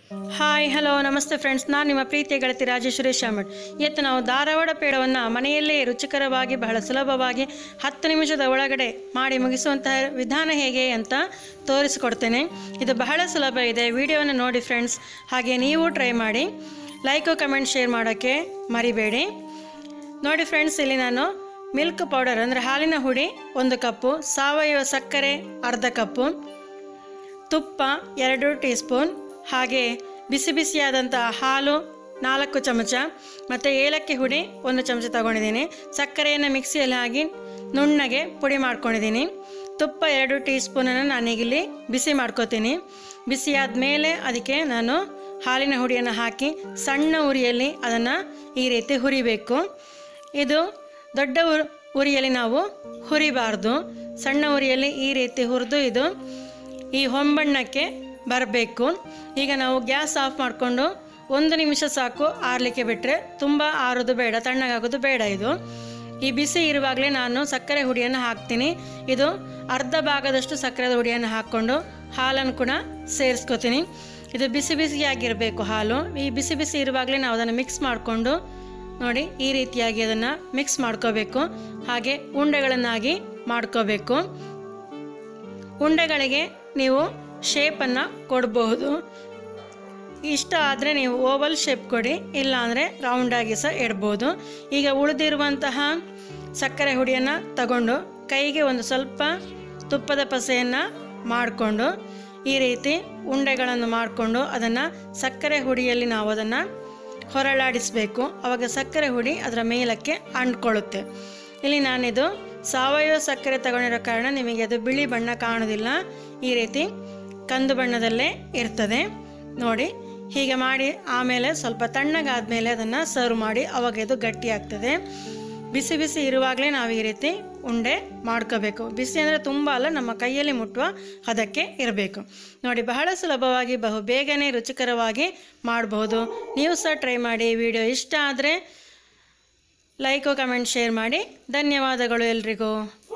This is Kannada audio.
ಹಾಯ್ ಹಲೋ ನಮಸ್ತೆ ಫ್ರೆಂಡ್ಸ್ ನಾನು ನಿಮ್ಮ ಪ್ರೀತಿಯ ಗೆಳತಿ ರಾಜೇಶ್ವರಿ ಶಾಮಡ್ ಇವತ್ತು ನಾವು ಧಾರವಾಡ ಪೇಡವನ್ನು ಮನೆಯಲ್ಲೇ ರುಚಿಕರವಾಗಿ ಬಹಳ ಸುಲಭವಾಗಿ ಹತ್ತು ನಿಮಿಷದ ಒಳಗಡೆ ಮಾಡಿ ಮುಗಿಸುವಂತಹ ವಿಧಾನ ಹೇಗೆ ಅಂತ ತೋರಿಸಿಕೊಡ್ತೇನೆ ಇದು ಬಹಳ ಸುಲಭ ಇದೆ ವಿಡಿಯೋವನ್ನು ನೋಡಿ ಫ್ರೆಂಡ್ಸ್ ಹಾಗೆ ನೀವು ಟ್ರೈ ಮಾಡಿ ಲೈಕು ಕಮೆಂಟ್ ಶೇರ್ ಮಾಡೋಕ್ಕೆ ಮರಿಬೇಡಿ ನೋಡಿ ಫ್ರೆಂಡ್ಸ್ ಇಲ್ಲಿ ನಾನು ಮಿಲ್ಕ್ ಪೌಡರ್ ಅಂದರೆ ಹಾಲಿನ ಹುಡಿ ಒಂದು ಕಪ್ಪು ಸಾವಯವ ಸಕ್ಕರೆ ಅರ್ಧ ಕಪ್ಪು ತುಪ್ಪ ಎರಡು ಟೀ ಸ್ಪೂನ್ ಹಾಗೆ ಬಿಸಿ ಬಿಸಿಯಾದಂಥ ಹಾಲು ನಾಲ್ಕು ಚಮಚ ಮತ್ತು ಏಲಕ್ಕಿ ಹುಡಿ ಒಂದು ಚಮಚ ತಗೊಂಡಿದ್ದೀನಿ ಸಕ್ಕರೆಯನ್ನು ಮಿಕ್ಸಿಯಲ್ಲಿ ಹಾಕಿ ನುಣ್ಣಗೆ ಪುಡಿ ಮಾಡ್ಕೊಂಡಿದ್ದೀನಿ ತುಪ್ಪ ಎರಡು ಟೀ ಸ್ಪೂನನ್ನು ನಾನೀಗಿಲ್ಲಿ ಬಿಸಿ ಮಾಡ್ಕೋತೀನಿ ಬಿಸಿ ಆದಮೇಲೆ ಅದಕ್ಕೆ ನಾನು ಹಾಲಿನ ಹುಡಿಯನ್ನು ಹಾಕಿ ಸಣ್ಣ ಉರಿಯಲ್ಲಿ ಅದನ್ನು ಈ ರೀತಿ ಹುರಿಬೇಕು ಇದು ದೊಡ್ಡ ಉರ್ ಉರಿಯಲ್ಲಿ ನಾವು ಹುರಿಬಾರ್ದು ಸಣ್ಣ ಉರಿಯಲ್ಲಿ ಈ ರೀತಿ ಹುರಿದು ಇದು ಈ ಹೊಂಬಣ್ಣಕ್ಕೆ ಬರಬೇಕು ಈಗ ನಾವು ಗ್ಯಾಸ್ ಆಫ್ ಮಾಡಿಕೊಂಡು ಒಂದು ನಿಮಿಷ ಸಾಕು ಆರಲಿಕ್ಕೆ ಬಿಟ್ಟರೆ ತುಂಬ ಆರೋದು ಬೇಡ ತಣ್ಣಗಾಗೋದು ಬೇಡ ಇದು ಈ ಬಿಸಿ ಇರುವಾಗಲೇ ನಾನು ಸಕ್ಕರೆ ಹುಡಿಯನ್ನು ಹಾಕ್ತೀನಿ ಇದು ಅರ್ಧ ಭಾಗದಷ್ಟು ಸಕ್ಕರೆದ ಹುಡಿಯನ್ನು ಹಾಕ್ಕೊಂಡು ಹಾಲನ್ನು ಕೂಡ ಸೇರಿಸ್ಕೊತೀನಿ ಇದು ಬಿಸಿ ಬಿಸಿಯಾಗಿರಬೇಕು ಹಾಲು ಈ ಬಿಸಿ ಬಿಸಿ ಇರುವಾಗಲೇ ನಾವು ಅದನ್ನು ಮಿಕ್ಸ್ ಮಾಡಿಕೊಂಡು ನೋಡಿ ಈ ರೀತಿಯಾಗಿ ಅದನ್ನು ಮಿಕ್ಸ್ ಮಾಡ್ಕೋಬೇಕು ಹಾಗೆ ಉಂಡೆಗಳನ್ನಾಗಿ ಮಾಡ್ಕೋಬೇಕು ಉಂಡೆಗಳಿಗೆ ನೀವು ಶೇಪನ್ನು ಕೊಡಬಹುದು ಇಷ್ಟ ಆದರೆ ನೀವು ಓವಲ್ ಶೇಪ್ ಕೊಡಿ ಇಲ್ಲ ಅಂದರೆ ರೌಂಡಾಗಿ ಸಹ ಇಡ್ಬೋದು ಈಗ ಉಳಿದಿರುವಂತಹ ಸಕ್ಕರೆ ಹುಡಿಯನ್ನು ತಗೊಂಡು ಕೈಗೆ ಒಂದು ಸ್ವಲ್ಪ ತುಪ್ಪದ ಪಸೆಯನ್ನು ಮಾಡಿಕೊಂಡು ಈ ರೀತಿ ಉಂಡೆಗಳನ್ನು ಮಾಡಿಕೊಂಡು ಅದನ್ನು ಸಕ್ಕರೆ ಹುಡಿಯಲ್ಲಿ ನಾವು ಅದನ್ನು ಹೊರಳಾಡಿಸಬೇಕು ಆವಾಗ ಸಕ್ಕರೆ ಹುಡಿ ಅದರ ಮೇಲಕ್ಕೆ ಅಂಟ್ಕೊಳ್ಳುತ್ತೆ ಇಲ್ಲಿ ನಾನಿದು ಸಾವಯವ ಸಕ್ಕರೆ ತಗೊಂಡಿರೋ ಕಾರಣ ನಿಮಗೆ ಅದು ಬಿಳಿ ಬಣ್ಣ ಕಾಣೋದಿಲ್ಲ ಈ ರೀತಿ ಕಂದು ಬಣ್ಣದಲ್ಲೇ ಇರ್ತದೆ ನೋಡಿ ಹೀಗೆ ಮಾಡಿ ಆಮೇಲೆ ಸ್ವಲ್ಪ ತಣ್ಣಗಾದ್ಮೇಲೆ ಅದನ್ನು ಸರ್ವ್ ಮಾಡಿ ಅವಾಗ ಇದು ಗಟ್ಟಿ ಆಗ್ತದೆ ಬಿಸಿ ಬಿಸಿ ಇರುವಾಗಲೇ ನಾವು ಈ ರೀತಿ ಉಂಡೆ ಮಾಡ್ಕೋಬೇಕು ಬಿಸಿ ಅಂದರೆ ತುಂಬ ಅಲ್ಲ ನಮ್ಮ ಕೈಯಲ್ಲಿ ಮುಟ್ಟುವ ಹದಕ್ಕೆ ಇರಬೇಕು ನೋಡಿ ಬಹಳ ಸುಲಭವಾಗಿ ಬಹು ಬೇಗನೆ ರುಚಿಕರವಾಗಿ ಮಾಡಬಹುದು ನೀವು ಸಹ ಟ್ರೈ ಮಾಡಿ ವಿಡಿಯೋ ಇಷ್ಟ ಆದರೆ ಲೈಕು ಕಮೆಂಟ್ ಶೇರ್ ಮಾಡಿ ಧನ್ಯವಾದಗಳು ಎಲ್ರಿಗೂ